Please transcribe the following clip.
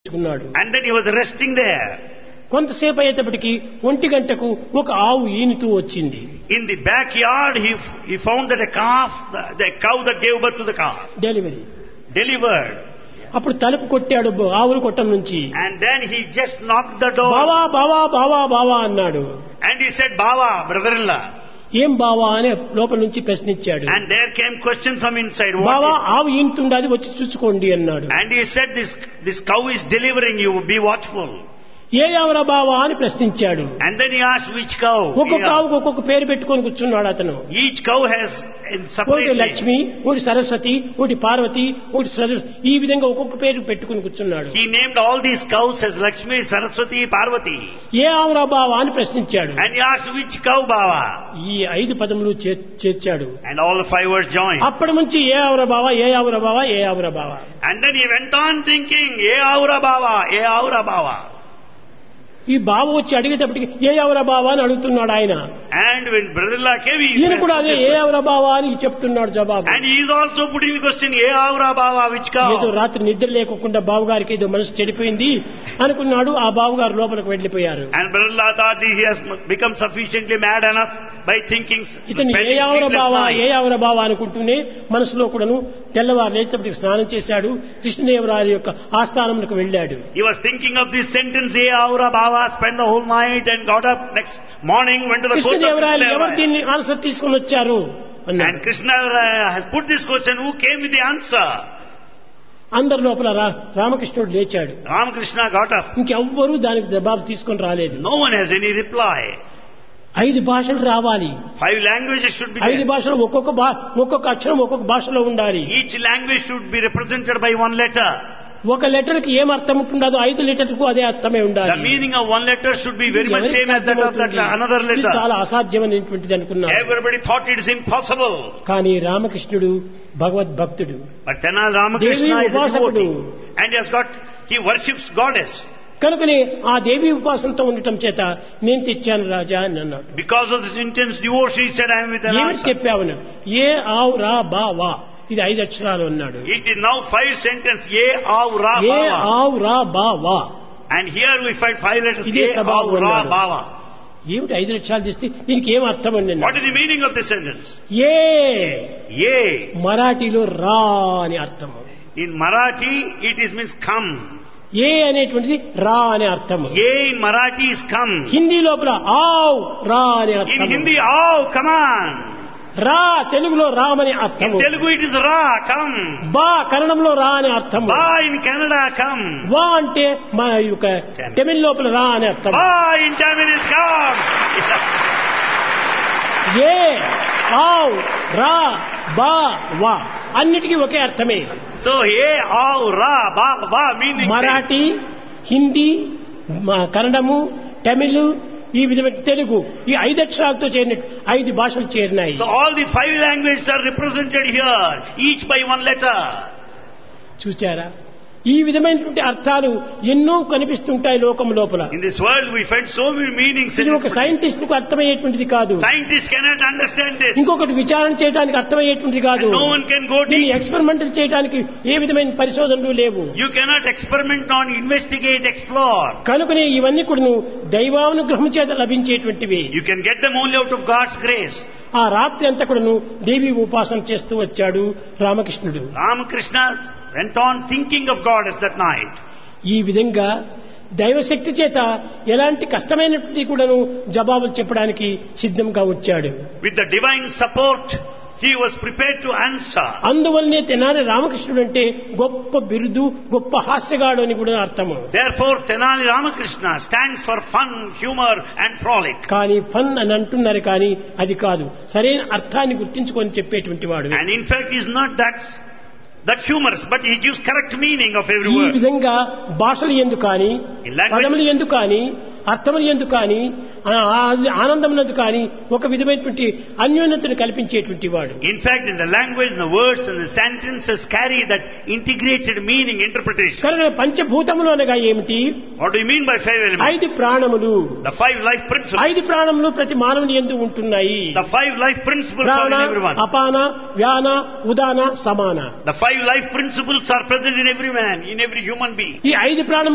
చేసుకున్నాడు And then he was resting there. కొంతసేపు అయ్యేటప్పటికి ఒంటి గంటకు ఒక ఆవు ఈనుతూ వచ్చింది In the backyard, he, he found that a calf, the, the cow that gave birth to the calf, delivery delivered. అప్పుడు తలుపు కొట్టాడు బ- ఆవుల కొట్టం నుంచి And then he just knocked the door. బావా బావా బావా బావా అన్నాడు And he said, Baba, brother-in-law. ఏం బావా అని లోపల నుంచి ప్రశ్నించాడు And there came question from inside. What బావా is- ఆవు ఈనుతుండాది వచ్చి చూసుకోండి అన్నాడు And he said, this, this cow is delivering you, be watchful. ఏ ఆవురా బావా అని ప్రశ్నించాడు And then he asked which cow. ఒక్కొక్క ఆవుకు ఒక్కొక్క పేరు పెట్టుకొని కూర్చున్నాడు అతను Each cow has in ఒకటి separate లక్ష్మి ఒకటి సరస్వతి ఒకటి పార్వతి ఒకటి సరస్ ఈ విధంగా ఒక్కొక్క పేరు పెట్టుకుని కూర్చున్నాడు He named all these cows as Lakshmi, Saraswati, Parvati. ఏ ఆవురా బావా అని ప్రశ్నించాడు And he asked which cow, Baba. ఈ ఐదు పదములు చే- చేర్చాడు And all the five words joined. అప్పటి నుంచి ఏ ఆవురా బావా ఏ ఆవురా బావా ఏ ఆవురా బావా And then he went on thinking, E Aura Baba, E Aura Baba. ఈ బావ వచ్చి అడిగేటప్పటికి ఏ ఆవురా బావా అని అడుగుతున్నాడు ఆయన And when brother-in-law came, he ఈయన కూడా అదే ఏ and ఆవురా బావా అని చెప్తున్నాడు జవాబు he is also putting the question, E Aura Baba, which ఏదో cow? రాత్రి నిద్ర లేకుండా బావగారికి ఏదో మనసు చెడిపోయింది అనుకున్నాడు ఆ బావగారు లోపలికి వెళ్లిపోయారు And brother-in-law thought he has become sufficiently mad enough by thinking, ఇతను ఏ spending ఆవుర sleepless బావా night. ఏ ఆవుర బావా అనుకుంటూనే మనసులో కూడాను తెల్లవారు లేచేటప్పటికి స్నానం చేశాడు కృష్ణదేవరాయల యొక్క ఆస్థానంకు వెళ్ళాడు He was thinking of this sentence, E Aura Baba, spent the whole night and got up next morning, went to the court of కృష్ణదేవరాయలు ఎవరు Krishna. దీన్ని ఆన్సర్ తీసుకుని వచ్చారు అన్నాడు And Krishna uh, has put this question, who came with the answer? అందరి లోపల రా- రామకృష్ణుడు లేచాడు Ramakrishna got up. ఇంకెవ్వరూ దానికి జవాబు తీసుకొని రాలేదు No one has any reply. ఐదు భాషలు రావాలి Five languages should be ఐదు there. భాషలు ఒక్కొక్క భా- ఒక్కొక్క అక్షరం ఒక్కొక్క భాషలో ఉండాలి Each language should be represented by one letter. ఒక లెటర్ కి ఏం అర్థం ఉంటుండదో ఐదు లెటర్కు అదే అర్థమే The ఉండాలి meaning of one letter should be very much ఎవరికి same as that of that సాధ్యమవుతుంది? another ఇది letter. చాలా అసాధ్యమైనటువంటిది అనుకున్నారు Everybody thought it is impossible. కానీ రామకృష్ణుడు భగవద్భక్తుడు But Tenal Ramakrishna Devi is a Upasakadudu. devotee. And he has got, he worships goddess. కనుకనే ఆ దేవి ఉపాసనతో ఉండటం చేత నేను తెచ్చాను రాజా అని అన్నాడు Because of this intense devotion, he said, I am with an ఏమిటి answer. చెప్పావు ఏ ఆవు రా బా వా ఇది ఐదు అక్షరాలు అన్నాడు It is now five sentences, Ye Av Ra A Bava. ఆవు రా బా వా And here we find five letters, ఇదే Ye స్వభావం Av Ra అన్నాడు. Bava. ఏమిటి ఐదు లక్షలు తెస్తే దీనికి ఏం అర్థం అండి What is the meaning of this sentence? A Ye. మరాఠీలో రా అని అర్థము In Marathi, it is means come. ఏ అనేటువంటిది రా అనే అర్థము Ye in Marathi is come. Hindi లోపల ఆవ్ రా అనే In అర్థము Hindi, oh, come on. రా తెలుగులో రామ్ అనే In అర్థము Telugu, it is Ra, come. బా కన్నడంలో రా అనే అర్థము Ba in Kannada, come. వా అంటే మన యొక్క తమిళ లోపల రా అనే అర్థం Ba in Tamil is come. ఏ ఆవ్ రా బా వా అన్నిటికీ ఒకే అర్థమే So, Ye Av Ra Ba Ba meaning same. Marathi Hindi మ- కన్నడము తమిళ్ ఈ విధమైన తెలుగు ఈ ఐదు అక్షరాలతో చేరిన ఐదు భాషలు చేరినాయి So all the five languages are represented here, each by one letter. చూచారా ఈ విధమైనటువంటి అర్థాలు ఎన్నో కనిపిస్తుంటాయి లోకం లోపల In this world we find so many meanings. ఇది In ఒక సైంటిస్ట్ కు అర్థమయ్యేటువంటిది కాదు Scientists cannot understand this. ఇంకొకటి విచారణ చేయడానికి అర్థమయ్యేటువంటిది కాదు And no one can go దీన్ని deep. ఎక్స్పెరిమెంటల్ చేయడానికి ఏ విధమైన పరిశోధనలు లేవు You cannot experiment on, investigate, explore. కనుకనే ఇవన్నీ కూడా దైవానుగ్రహం చేత లభించేటువంటివి You can get them only out of God's grace. ఆ రాత్రి అంతా కూడాను దేవి ఉపాసన చేస్తూ వచ్చాడు రామకృష్ణుడు Ramakrishna went on thinking of God as that night. ఈ విధంగా దైవశక్తి చేత ఎలాంటి కష్టమైనటువంటి కూడాను జవాబులు చెప్పడానికి సిద్ధంగా వచ్చాడు With the divine support, he was prepared to answer. అందువల్లనే తెనాలి రామకృష్ణుడు అంటే గొప్ప బిరుదు గొప్ప హాస్యగాడు అని కూడా అర్థము Therefore, Tenali Ramakrishna stands for fun, humor and frolic. కానీ ఫన్ అని అంటున్నారు కానీ అది కాదు సరైన అర్థాన్ని గుర్తించుకొని చెప్పేటువంటి వాడు And in fact, he's not that, that humorous, but he gives correct meaning of every ఈ word. విధంగా భాషలు ఎందు కానీ In language- పదములు ఎందు కానీ అర్థములు ఎందు కానీ ఆనందమునందు కానీ ఒక విధమైనటువంటి అన్యోన్యతను కల్పించేటువంటి వాడు In fact, in the language, the words and the sentences carry that integrated meaning interpretation. కనుక పంచభూతములు అనగా ఏమిటి What do you mean by five elements? ఐదు ప్రాణములు The five life principles. ఐదు ప్రాణములు ప్రతి మానవుని ఎందు ఉంటున్నాయి The five life principles are ప్రాణ in everyone. అపాన వ్యాన ఉదాన సమాన The five life principles are present in every man, in every human being. ఈ ఐదు ప్రాణం